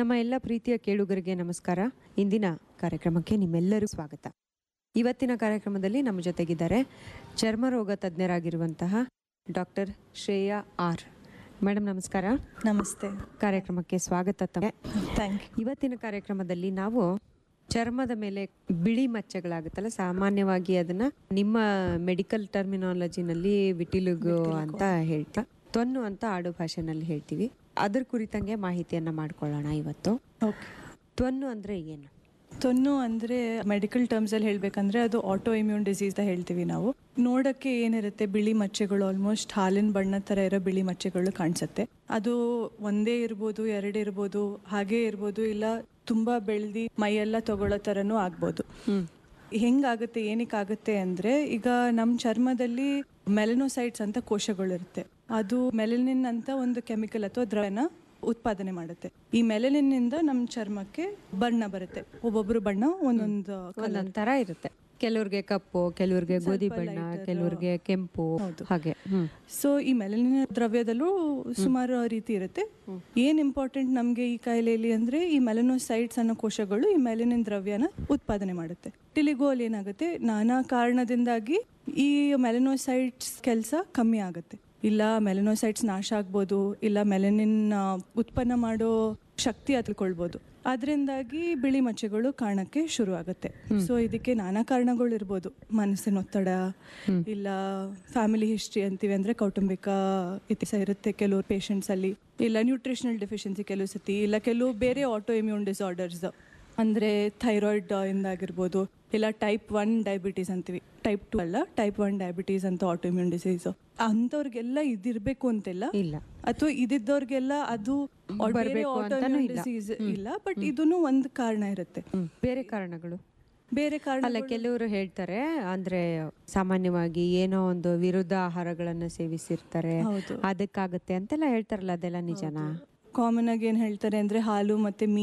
ನಮ್ಮ ಎಲ್ಲ ಪ್ರೀತಿಯ ಕೇಳುಗರಿಗೆ ನಮಸ್ಕಾರ ಇಂದಿನ ಕಾರ್ಯಕ್ರಮಕ್ಕೆ ನಿಮ್ಮೆಲ್ಲರೂ ಸ್ವಾಗತ ಇವತ್ತಿನ ಕಾರ್ಯಕ್ರಮದಲ್ಲಿ ನಮ್ಮ ಜೊತೆಗಿದ್ದಾರೆ ಚರ್ಮ ರೋಗ ತಜ್ಞರಾಗಿರುವಂತಹ ಡಾಕ್ಟರ್ ಶ್ರೇಯಾ ಆರ್ ಮೇಡಮ್ ನಮಸ್ಕಾರ ನಮಸ್ತೆ ಕಾರ್ಯಕ್ರಮಕ್ಕೆ ಸ್ವಾಗತ ತಮಗೆ ಥ್ಯಾಂಕ್ ಯು ಇವತ್ತಿನ ಕಾರ್ಯಕ್ರಮದಲ್ಲಿ ನಾವು ಚರ್ಮದ ಮೇಲೆ ಬಿಳಿ ಮಚ್ಚೆಗಳಾಗುತ್ತಲ್ಲ ಸಾಮಾನ್ಯವಾಗಿ ಅದನ್ನ ನಿಮ್ಮ ಮೆಡಿಕಲ್ ಟರ್ಮಿನಾಲಜಿನಲ್ಲಿ ವಿಟಿಲುಗು ಅಂತ ಹೇಳ್ತಾ ತೊನ್ನು ಅಂತ ಆಡು ಭಾಷೆನಲ್ಲಿ ಹೇಳ್ತೀವಿ ಅದ್ರ ಕುರಿತಂಗೆ ಮಾಹಿತಿಯನ್ನ ಮಾಡ್ಕೊಳ್ಳೋಣ ಇವತ್ತು ಓಕೆ ತೊನ್ನು ಅಂದ್ರೆ ಏನು ತೊನ್ನು ಅಂದರೆ ಮೆಡಿಕಲ್ ಟರ್ಮ್ಸಲ್ಲಿ ಹೇಳಬೇಕಂದ್ರೆ ಅದು ಆಟೋ ಇಮ್ಯೂನ್ ಡಿಸೀಸ್ ಅಂತ ಹೇಳ್ತೀವಿ ನಾವು ನೋಡೋಕ್ಕೆ ಏನಿರುತ್ತೆ ಬಿಳಿ ಮಚ್ಚೆಗಳು ಆಲ್ಮೋಸ್ಟ್ ಹಾಲಿನ ಬಣ್ಣ ಥರ ಇರೋ ಬಿಳಿ ಮಚ್ಚೆಗಳು ಕಾಣಿಸುತ್ತೆ ಅದು ಒಂದೇ ಇರ್ಬೋದು ಎರಡೇ ಇರ್ಬೋದು ಹಾಗೇ ಇರ್ಬೋದು ಇಲ್ಲ ತುಂಬ ಬೆಳೆದು ಮೈಯೆಲ್ಲ ತಗೊಳ್ಳೋ ಥರನೂ ಆಗ್ಬೋದು ಹೆಂಗಾಗುತ್ತೆ ಏನಕ್ಕಾಗುತ್ತೆ ಅಂದರೆ ಈಗ ನಮ್ಮ ಚರ್ಮದಲ್ಲಿ ಮೆಲನೋಸೈಟ್ಸ್ ಅಂತ ಕೋಶಗಳಿರುತ್ತೆ ಅದು ಮೆಲನಿನ್ ಅಂತ ಒಂದು ಕೆಮಿಕಲ್ ಅಥವಾ ದ್ರವನ ಉತ್ಪಾದನೆ ಮಾಡುತ್ತೆ ಈ ಮೆಲನಿನ್ನಿಂದ ನಮ್ಮ ಚರ್ಮಕ್ಕೆ ಬಣ್ಣ ಬರುತ್ತೆ ಒಬ್ಬೊಬ್ರು ಬಣ್ಣ ಒಂದೊಂದು ಒಂದೊಂದ್ ತರ ಇರುತ್ತೆ ಕೆಲವ್ರಿಗೆ ಕಪ್ಪು ಕೆಲವ್ರಿಗೆ ಗೋಧಿ ಬಣ್ಣ ಕೆಲವ್ರಿಗೆ ಕೆಂಪು ಹಾಗೆ ಹ್ಮ್ ಸೊ ಈ ಮೆಲನಿನ್ ದ್ರವ್ಯದಲ್ಲೂ ಸುಮಾರು ರೀತಿ ಇರುತ್ತೆ ಏನ್ ಇಂಪಾರ್ಟೆಂಟ್ ನಮಗೆ ಈ ಕಾಯಿಲೆಯಲ್ಲಿ ಅಂದ್ರೆ ಈ ಮೆಲನೋಸೈಟ್ಸ್ ಅನ್ನೋ ಕೋಶಗಳು ಈ ಮೆಲನಿನ್ ದ್ರವ್ಯನ ಉತ್ಪಾದನೆ ಮಾಡುತ್ತೆ ಟಿಲಿಗೋಲ್ ಏನಾಗುತ್ತೆ ನಾನಾ ಕಾರಣದಿಂದಾಗಿ ಈ ಮೆಲನೋಸೈಟ್ಸ್ ಕೆಲಸ ಕಮ್ಮಿ ಆಗುತ್ತೆ ಇಲ್ಲ ಮೆಲನೋಸೈಟ್ಸ್ ನಾಶ ಆಗ್ಬೋದು ಇಲ್ಲ ಮೆಲನಿನ್ ಆ, ಉತ್ಪನ್ನ ಮಾಡೋ ಶಕ್ತಿ ಹತ್ಕೊಳ್ಬೋದು ಅದರಿಂದಾಗಿ ಬಿಳಿ ಮಚ್ಚೆಗಳು ಕಾಣಕ್ಕೆ ಶುರು ಆಗುತ್ತೆ ಸೊ ಇದಕ್ಕೆ ನಾನಾ ಕಾರಣಗಳು ಇರ್ಬೋದು ಮನಸ್ಸಿನ ಒತ್ತಡ ಇಲ್ಲ ಫ್ಯಾಮಿಲಿ ಹಿಸ್ಟ್ರಿ ಅಂತೀವಿ ಅಂದ್ರೆ ಕೌಟುಂಬಿಕ ಇತಿಹಾಸ ಇರುತ್ತೆ ಕೆಲವು ಪೇಷಂಟ್ಸ್ ಅಲ್ಲಿ ಇಲ್ಲ ನ್ಯೂಟ್ರಿಷನಲ್ ಡೆಫಿಷಿಯನ್ಸಿ ಕೆಲವು ಸತಿ ಇಲ್ಲ ಕೆಲವು ಬೇರೆ ಆಟೋ ಇಮ್ಯೂನ್ ಡಿಸಾರ್ಡರ್ಸ್ ಅಂದ್ರೆ ಥೈರಾಯ್ಡ್ ಇಂದಾಗಿರ್ಬೋದು ಇಲ್ಲ ಟೈಪ್ ಒನ್ ಡಯಾಬಿಟೀಸ್ ಅಂತೀವಿ ಟೈಪ್ ಟು ಅಲ್ಲ ಟೈಪ್ ಒನ್ ಡಯಾಬಿಟೀಸ್ ಅಂತ ಆಟೋ ಇಮ್ಯೂನ್ ಡಿಸೀಸ್ ಅಂಥವ್ರಿಗೆಲ್ಲ ಇದಿರ್ಬೇಕು ಅಂತಿಲ್ಲ ಇಲ್ಲ ಅಥವಾ ಇದಿದ್ದವ್ರಿಗೆಲ್ಲ ಅದು ಬರ್ಬೇಕು ಅಂತಾನೂ ಇಲ್ಲ. ಡಿಸೀಸ್ ಇಲ್ಲ ಬಟ್ ಇದನ್ನು ಒಂದು ಕಾರಣ ಇರುತ್ತೆ ಹ್ಮ್. ಬೇರೆ ಕಾರಣಗಳು ಬೇರೆ ಕಾರಣ ಅಲ್ಲ ಕೆಲವರು ಹೇಳ್ತಾರೆ ಅಂದ್ರೆ ಸಾಮಾನ್ಯವಾಗಿ ಏನೋ ಒಂದು ವಿರುದ್ಧ ಆಹಾರಗಳನ್ನ ಸೇವಿಸಿರ್ತಾರೆ ಹೌದು ಅದಕ್ಕಾಗತ್ತೆ ಅಂತೆಲ್ಲ ಹೇಳ್ತಾರಲ್ಲ ಅದೆಲ್ಲ ನಿಜನಾ ಕಾಮನ್ ಆಗಿ ಏನ್ ಹೇಳ್ತಾರೆ ಅಂದ್ರೆ ಹಾಲು ಮತ್ತೆ ಮೀನು